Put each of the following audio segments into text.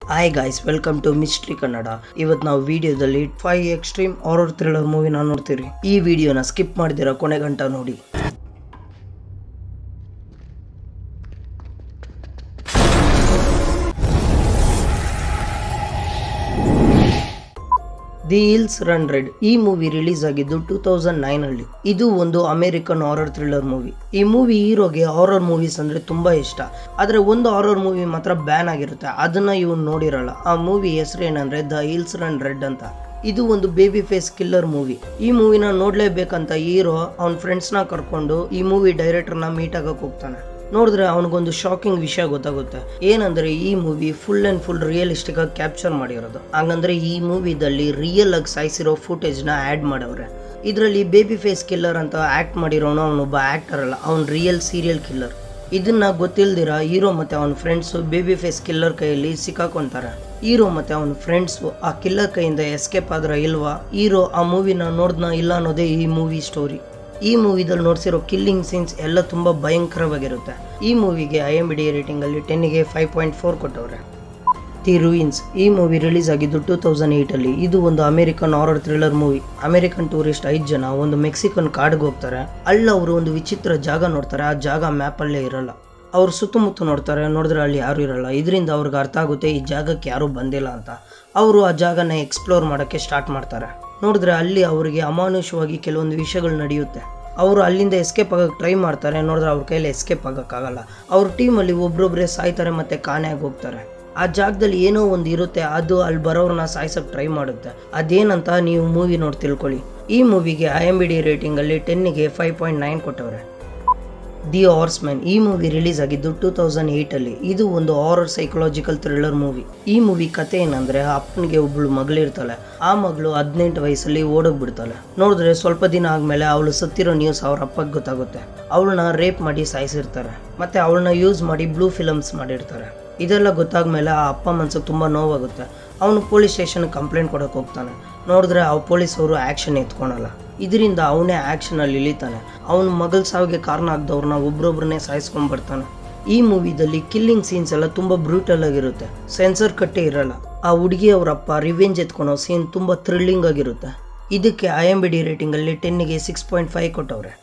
hi guys welcome to mystery Kannada ಇವತ್ತು ನಾವು ವಿಡಿಯೋದಲ್ಲಿ ಫೈವ್ ಎಕ್ಸ್ಟ್ರೀಮ್ ಹಾರರ್ ಥ್ರಿಲ್ಲರ್ ಮೂವಿನ ನೋಡ್ತೀರಿ ಈ ವಿಡಿಯೋನ ಸ್ಕಿಪ್ ಮಾಡಿದಿರ ಕೊನೆ ಗಂಟ ನೋಡಿ ದಿ ಹಿಲ್ಸ್ ರನ್ ರೆಡ್ ಈ ಮೂವಿ ರಿಲೀಸ್ ಆಗಿದ್ದು ಟೂ ತೌಸಂಡ್ ನೈನ್ ಅಲ್ಲಿ ಇದು ಒಂದು ಅಮೆರಿಕನ್ ಹಾರರ್ ಥ್ರಿಲ್ಲರ್ ಮೂವಿ ಈ ಮೂವಿ ಹೀರೋಗೆ ಹಾರರ್ ಮೂವೀಸ್ ಅಂದ್ರೆ ತುಂಬಾ ಇಷ್ಟ ಆದ್ರೆ ಒಂದು ಹಾರರ್ ಮೂವಿ ಮಾತ್ರ ಬ್ಯಾನ್ ಆಗಿರುತ್ತೆ ಅದನ್ನ ಇವನು ನೋಡಿರಲ್ಲ ಆ ಮೂವಿ ಹೆಸರು ಏನಂದ್ರೆ ದ ಹಿಲ್ಸ್ ರನ್ ರೆಡ್ ಅಂತ ಇದು ಒಂದು ಬೇಬಿ ಫೇಸ್ ಕಿಲ್ಲರ್ ಮೂವಿ ಈ ಮೂವಿನ ನೋಡ್ಲೇಬೇಕಂತ ಹೀರೋ ಅವನ ಫ್ರೆಂಡ್ಸ್ನ ಕರ್ಕೊಂಡು ಈ ಮೂವಿ ಡೈರೆಕ್ಟರ್ನ ಮೀಟ್ ಆಗಕ್ಕೆ ಹೋಗ್ತಾನೆ ನೋಡಿದ್ರೆ ಅವನಿಗೊಂದು ಶಾಕಿಂಗ್ ವಿಷಯ ಗೊತ್ತಾಗುತ್ತೆ ಏನಂದ್ರೆ ಈ movie full and full realistic ಆಗಿ ಕ್ಯಾಪ್ಚರ್ ಮಾಡಿರೋದು ಹಂಗಂದ್ರೆ ಈ ಮೂವಿದಲ್ಲಿ ರಿಯಲ್ ಆಗಿ ಸಾಯಿಸಿರೋ ಫುಟೇಜ್ ನ ಆಡ್ ಮಾಡವ್ರೆ ಇದರಲ್ಲಿ ಬೇಬಿ ಫೇಸ್ ಕಿಲ್ಲರ್ ಅಂತ ಆಕ್ಟ್ ಮಾಡಿರೋನು ಅವನೊಬ್ಬ ಆಕ್ಟರ್ ಅಲ್ಲ ಅವ್ನು ರಿಯಲ್ ಸೀರಿಯಲ್ ಕಿಲ್ಲರ್ ಇದನ್ನ ಗೊತ್ತಿಲ್ದಿರ ಹೀರೋ ಮತ್ತೆ ಅವನ ಫ್ರೆಂಡ್ಸ್ ಬೇಬಿ ಫೇಸ್ ಕಿಲ್ಲರ್ ಕೈಯಲ್ಲಿ ಸಿಕ್ಕಾಕೊಂತಾರೆ ಹೀರೋ ಮತ್ತೆ ಅವನ ಫ್ರೆಂಡ್ಸ್ ಆ ಕಿಲ್ಲರ್ ಕೈಯಿಂದ ಎಸ್ಕೇಪ್ ಆದ್ರ ಇಲ್ವಾ ಹೀರೋ ಆ ಮೂವಿನ ನೋಡ್ದ ಇಲ್ಲ ಅನ್ನೋದೇ ಈ ಮೂವಿ ಸ್ಟೋರಿ ಈ ಮೂವಿದಲ್ಲಿ ನೋಡ್ಸಿರೋ ಕಿಲ್ಲಿಂಗ್ ಸೀನ್ಸ್ ಎಲ್ಲ ತುಂಬಾ ಭಯಂಕರವಾಗಿರುತ್ತೆ ಈ ಮೂವಿಗೆ ಐ ಎಮ್ ಡಿ ರೇಟಿಂಗ್ ಅಲ್ಲಿ ಟೆನ್ಗೆ ಫೈವ್ ಪಾಯಿಂಟ್ ಫೋರ್ ಕೊಟ್ಟವ್ರೆ ದಿ ರೂಯಿನ್ಸ್ ಈ ಮೂವಿ ರಿಲೀಸ್ ಆಗಿದ್ದು ಟೂ ತೌಸಂಡ್ ಏಯ್ಟಲ್ಲಿ ಇದು ಒಂದು American horror thriller movie American tourist ಐದು ಜನ ಒಂದು ಮೆಕ್ಸಿಕನ್ ಕಾಡ್ಗೆ ಹೋಗ್ತಾರೆ ಅಲ್ಲಿ ಅವರು ಒಂದು ವಿಚಿತ್ರ ಜಾಗ ನೋಡ್ತಾರೆ ಆ ಜಾಗ ಮ್ಯಾಪಲ್ಲೇ ಇರಲ್ಲ ಅವ್ರು ಸುತ್ತಮುತ್ತ ನೋಡ್ತಾರೆ ನೋಡಿದ್ರೆ ಅಲ್ಲಿ ಯಾರು ಇರಲ್ಲ ಇದರಿಂದ ಅವ್ರಿಗೆ ಅರ್ಥ ಆಗುತ್ತೆ ಈ ಜಾಗಕ್ಕೆ ಯಾರೂ ಬಂದಿಲ್ಲ ಅಂತ ಅವರು ಆ ಜಾಗನ ಎಕ್ಸ್ಪ್ಲೋರ್ ಮಾಡೋಕ್ಕೆ ಸ್ಟಾರ್ಟ್ ಮಾಡ್ತಾರೆ ನೋಡಿದ್ರೆ ಅಲ್ಲಿ ಅವರಿಗೆ ಅಮಾನುಷವಾಗಿ ಕೆಲವೊಂದು ವಿಷಯಗಳು ನಡೆಯುತ್ತೆ ಅವರು ಅಲ್ಲಿಂದ ಎಸ್ಕೇಪ್ ಆಗಕ್ಕೆ ಟ್ರೈ ಮಾಡ್ತಾರೆ ನೋಡಿದ್ರೆ ಅವ್ರ ಕೈಯಲ್ಲಿ ಎಸ್ಕೇಪ್ ಆಗೋಕ್ಕಾಗಲ್ಲ ಅವ್ರ ಟೀಮಲ್ಲಿ ಒಬ್ರೊಬ್ಬರೇ ಸಾಯ್ತಾರೆ ಮತ್ತೆ ಕಾಣೆಯಾಗಿ ಹೋಗ್ತಾರೆ ಆ ಜಾಗದಲ್ಲಿ ಏನೋ ಒಂದು ಇರುತ್ತೆ ಅದು ಅಲ್ಲಿ ಬರೋರನ್ನ ಸಾಯ್ಸಕ್ಕೆ ಟ್ರೈ ಮಾಡುತ್ತೆ ಅದೇನಂತ ನೀವು ಮೂವಿ ನೋಡಿ ತಿಳ್ಕೊಳ್ಳಿ ಈ ಮೂವಿಗೆ ಐ ಎಮ್ ಬಿ ಡಿ ರೇಟಿಂಗಲ್ಲಿ ಟೆನ್ನಿಗೆ ಫೈವ್ ಪಾಯಿಂಟ್ ನೈನ್ ಕೊಟ್ಟವ್ರೆ ದಿ ಹಾರ್ಸ್ ಮ್ಯಾನ್ ಈ ಮೂವಿ ರಿಲೀಸ್ ಆಗಿದ್ದು ಟೂ ತೌಸಂಡ್ ಏಯ್ಟಲ್ಲಿ ಇದು ಒಂದು ಹಾರರ್ ಸೈಕಲಾಜಿಕಲ್ ಥ್ರಿಲ್ಲರ್ ಮೂವಿ ಈ ಮೂವಿ ಕತೆ ಏನಂದ್ರೆ ಅಪ್ಪನಿಗೆ ಒಬ್ಳು ಮಗಳಿರ್ತಾಳೆ ಆ ಮಗಳು ಹದಿನೆಂಟು ವಯಸ್ಸಲ್ಲಿ ಓಡೋಗ್ಬಿಡ್ತಾಳೆ ನೋಡಿದ್ರೆ ಸ್ವಲ್ಪ ದಿನ ಆದ್ಮೇಲೆ ಅವಳು ಸತ್ತಿರೋ ನ್ಯೂಸ್ ಅವ್ರ ಅಪ್ಪಗೆ ಗೊತ್ತಾಗುತ್ತೆ ಅವಳನ್ನ ರೇಪ್ ಮಾಡಿ ಸಾಯಿಸಿರ್ತಾರೆ ಮತ್ತೆ ಅವಳನ್ನ ಯೂಸ್ ಮಾಡಿ ಬ್ಲೂ ಫಿಲಮ್ಸ್ ಮಾಡಿರ್ತಾರೆ ಇದೆಲ್ಲ ಗೊತ್ತಾದ್ಮೇಲೆ ಆ ಅಪ್ಪ ಮನ್ಸಿಗೆ ತುಂಬ ನೋವಾಗುತ್ತೆ ಅವನು ಪೊಲೀಸ್ ಸ್ಟೇಷನ್ ಕಂಪ್ಲೇಂಟ್ ಕೊಡೋಕೆ ಹೋಗ್ತಾನೆ ನೋಡಿದ್ರೆ ಆ ಪೊಲೀಸವರು ಆ್ಯಕ್ಷನ್ ಎತ್ಕೊಳಲ್ಲ ಇದರಿಂದ ಅವನೇ ಆ್ಯಕ್ಷನಲ್ಲಿ ಇಳಿತಾನೆ ಅವನ ಮಗಳ ಸಾವಿಗೆ ಕಾರಣ ಆಗ್ದವ್ರನ್ನ ಒಬ್ರೊಬ್ರನ್ನೇ ಸಾಯಿಸ್ಕೊಂಡ್ ಬರ್ತಾನೆ ಈ ಮೂವಿದಲ್ಲಿ ಕಿಲ್ಲಿಂಗ್ ಸೀನ್ಸ್ ಎಲ್ಲ ತುಂಬ ಬ್ರೂಟಲ್ ಆಗಿರುತ್ತೆ ಸೆನ್ಸರ್ ಕಟ್ಟೆ ಇರಲ್ಲ ಆ ಹುಡುಗಿ ಅವ್ರ ಅಪ್ಪ ರಿವೆಂಜ್ ಎತ್ಕೊಳೋ ಸೀನ್ ತುಂಬ ಥ್ರಿಲ್ಲಿಂಗ್ ಆಗಿರುತ್ತೆ ಇದಕ್ಕೆ ಐ ಎಮ್ ಬಿ ಡಿ ರೇಟಿಂಗಲ್ಲಿ ಟೆನ್ನಿಗೆ ಸಿಕ್ಸ್ ಪಾಯಿಂಟ್ ಫೈವ್ ಕೊಟ್ಟವ್ರೆ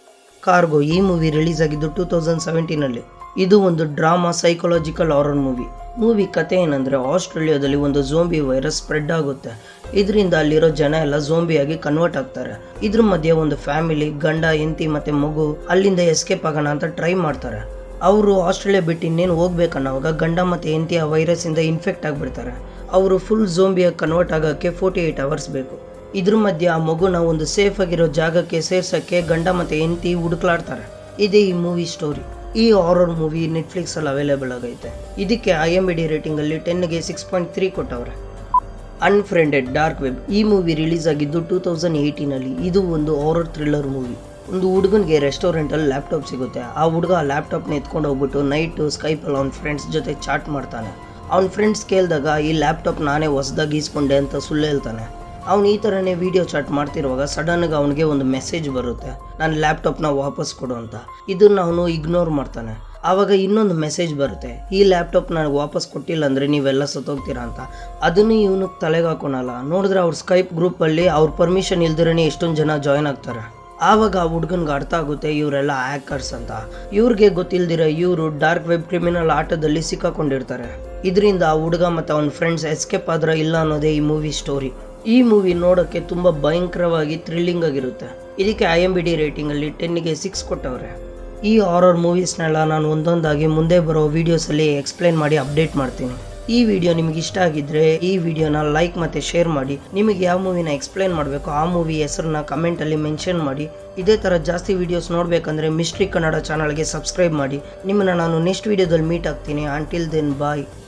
ಕಾರ್ಗೋ ಈ ಮೂವಿ ರಿಲೀಸ್ ಆಗಿದ್ದು ಟೂ ತೌಸಂಡ್ ಸೆವೆಂಟೀನಲ್ಲಿ ಇದು ಒಂದು drama psychological horror movie movie ಕತೆ ಏನಂದ್ರೆ ಆಸ್ಟ್ರೇಲಿಯಾದಲ್ಲಿ ಒಂದು ಝೋಂಬಿ ವೈರಸ್ ಸ್ಪ್ರೆಡ್ ಆಗುತ್ತೆ ಇದರಿಂದ ಅಲ್ಲಿರೋ ಜನ ಎಲ್ಲ ಝೋಂಬಿಯಾಗಿ ಕನ್ವರ್ಟ್ ಆಗ್ತಾರೆ ಇದ್ರ ಮಧ್ಯೆ ಒಂದು ಫ್ಯಾಮಿಲಿ ಗಂಡ ಹೆಂಡತಿ ಮತ್ತೆ ಮಗು ಅಲ್ಲಿಂದ ಎಸ್ಕೇಪ್ ಆಗೋಣ ಅಂತ ಟ್ರೈ ಮಾಡ್ತಾರೆ ಅವರು ಆಸ್ಟ್ರೇಲಿಯಾ ಬಿಟ್ಟು ಇನ್ನೇನು ಹೋಗ್ಬೇಕನ್ನೋವಾಗ ಗಂಡ ಮತ್ತೆ ಹೆಂಡತಿ ಆ ವೈರಸ್ ಇಂದ ಇನ್ಫೆಕ್ಟ್ ಆಗಿಬಿಡ್ತಾರೆ ಅವರು ಫುಲ್ ಝೋಂಬಿಯಾಗಿ ಕನ್ವರ್ಟ್ ಆಗೋಕ್ಕೆ ಫೋರ್ಟಿ ಏಯ್ಟ್ ಅವರ್ಸ್ ಬೇಕು ಇದ್ರ ಮಧ್ಯೆ ಆ ಮಗುನ ಒಂದು ಸೇಫ್ ಆಗಿರೋ ಜಾಗಕ್ಕೆ ಸೇರ್ಸಕ್ಕೆ ಗಂಡ ಮತ್ತೆ ಹೆಂಡತಿ ಹುಡುಕ್ಲಾಡ್ತಾರೆ ಇದೇ ಈ ಮೂವಿ ಸ್ಟೋರಿ ಈ ಹಾರರ್ ಮೂವಿ ನೆಟ್ಫ್ಲಿಕ್ಸ್ ಅಲ್ಲಿ ಅವೈಲೇಬಲ್ ಆಗೈತೆ ಇದಕ್ಕೆ I M B D rating ಅಲ್ಲಿ ಟೆನ್ಗೆ ಸಿಕ್ಸ್ ಪಾಯಿಂಟ್ ತ್ರೀ ಕೊಟ್ಟವ್ರೆ ಅನ್ಫ್ರೆಂಡೆಡ್ ಡಾರ್ಕ್ ವೆಬ್ ಈ ಮೂವಿ ರಿಲೀಸ್ ಆಗಿದ್ದು ಟೂ ತೌಸಂಡ್ ಏಯ್ಟೀನಲ್ಲಿ ಇದು ಒಂದು ಹಾರರ್ ಥ್ರಿಲ್ಲರ್ ಮೂವಿ ಒಂದು ಹುಡುಗನಿಗೆ ರೆಸ್ಟೋರೆಂಟಲ್ಲಿ ಲ್ಯಾಪ್ಟಾಪ್ ಸಿಗುತ್ತೆ ಆ ಹುಡುಗ ಆ ಲ್ಯಾಪ್ಟಾಪ್ನ ಎತ್ಕೊಂಡು ಹೋಗ್ಬಿಟ್ಟು ನೈಟು ಸ್ಕೈಪಲ್ಲಿ ಅವ್ನ ಫ್ರೆಂಡ್ಸ್ ಜೊತೆ ಚಾಟ್ ಮಾಡ್ತಾನೆ ಅವ್ನ ಫ್ರೆಂಡ್ಸ್ ಕೇಳಿದಾಗ ಈ ಲ್ಯಾಪ್ಟಾಪ್ ನಾನೇ ಹೊಸ್ದಾಗಿ ಈಸ್ಕೊಂಡೆ ಅಂತ ಸುಳ್ಳು ಹೇಳ್ತಾನೆ ಅವ್ನು ಈ ಥರನೇ ವಿಡಿಯೋ ಚಾಟ್ ಮಾಡ್ತಿರುವಾಗ ಸಡನ್ಗೆ ಅವನಿಗೆ ಒಂದು ಮೆಸೇಜ್ ಬರುತ್ತೆ ನನ್ನ ಲ್ಯಾಪ್ಟಾಪ್ನ ವಾಪಸ್ ಕೊಡು ಅಂತ ಇದನ್ನು ಅವನು ಇಗ್ನೋರ್ ಮಾಡ್ತಾನೆ ಆವಾಗ ಇನ್ನೊಂದು ಮೆಸೇಜ್ ಬರುತ್ತೆ ಈ ಲ್ಯಾಪ್ಟಾಪ್ ನನಗೆ ವಾಪಸ್ ಕೊಟ್ಟಿಲ್ಲ ಅಂದರೆ ನೀವೆಲ್ಲ ಸತ್ತೋಗ್ತೀರಾ ಅಂತ ಅದನ್ನು ಇವನು ತಲೆಗೆ ಹಾಕೊಳಲ್ಲ ನೋಡಿದ್ರೆ ಅವ್ರ ಸ್ಕೈಪ್ ಗ್ರೂಪಲ್ಲಿ ಅವ್ರ ಪರ್ಮಿಷನ್ ಇಲ್ದಿರೇ ಎಷ್ಟೊಂದು ಜನ ಜಾಯ್ನ್ ಆಗ್ತಾರೆ ಆವಾಗ ಆ ಹುಡ್ಗನ್ಗೆ ಅರ್ಥ ಆಗುತ್ತೆ ಇವರೆಲ್ಲ ಹ್ಯಾಕರ್ಸ್ ಅಂತ ಇವ್ರಿಗೆ ಗೊತ್ತಿಲ್ದಿರ ಇವರು ಡಾರ್ಕ್ ವೆಬ್ ಕ್ರಿಮಿನಲ್ ಆಟದಲ್ಲಿ ಸಿಕ್ಕಾಕೊಂಡಿರ್ತಾರೆ ಇದರಿಂದ ಆ ಹುಡುಗ ಮತ್ತು ಅವನ ಫ್ರೆಂಡ್ಸ್ ಎಸ್ಕೇಪ್ ಆದ್ರ ಇಲ್ಲ ಅನ್ನೋದೇ ಈ ಮೂವಿ ಸ್ಟೋರಿ ಈ ಮೂವಿ ನೋಡೋಕ್ಕೆ ತುಂಬ ಭಯಂಕರವಾಗಿ ಥ್ರಿಲ್ಲಿಂಗ್ ಆಗಿರುತ್ತೆ ಇದಕ್ಕೆ ಐ ಎಮ್ ಬಿ ಡಿ ರೇಟಿಂಗಲ್ಲಿ ಟೆನ್ನಿಗೆ ಸಿಕ್ಸ್ ಕೊಟ್ಟವ್ರೆ ಈ ಹಾರರ್ ಮೂವೀಸ್ನೆಲ್ಲ ನಾನು ಒಂದೊಂದಾಗಿ ಮುಂದೆ ಬರೋ ವೀಡಿಯೋಸಲ್ಲಿ ಎಕ್ಸ್ಪ್ಲೈನ್ ಮಾಡಿ ಅಪ್ಡೇಟ್ ಮಾಡ್ತೀನಿ ಈ ವಿಡಿಯೋ ನಿಮಗೆ ಇಷ್ಟ ಆಗಿದ್ರೆ ಈ ವಿಡಿಯೋನ ಲೈಕ್ ಮತ್ತು ಶೇರ್ ಮಾಡಿ ನಿಮಗೆ ಯಾವ ಮೂವಿನ ಎಕ್ಸ್ಪ್ಲೈನ್ ಮಾಡಬೇಕು ಆ ಮೂವಿ ಹೆಸರನ್ನ ಕಮೆಂಟಲ್ಲಿ ಮೆನ್ಷನ್ ಮಾಡಿ ಇದೇ ಥರ ಜಾಸ್ತಿ ವೀಡಿಯೋಸ್ ನೋಡಬೇಕಂದ್ರೆ ಮಿಸ್ಟ್ರಿ ಕನ್ನಡ ಚಾನಲ್ಗೆ ಸಬ್ಸ್ಕ್ರೈಬ್ ಮಾಡಿ ನಿಮ್ಮನ್ನ ನಾನು ನೆಕ್ಸ್ಟ್ ವೀಡಿಯೋದಲ್ಲಿ ಮೀಟ್ ಆಗ್ತೀನಿ ಅಂಟಿಲ್ ದೆನ್ ಬಾಯ್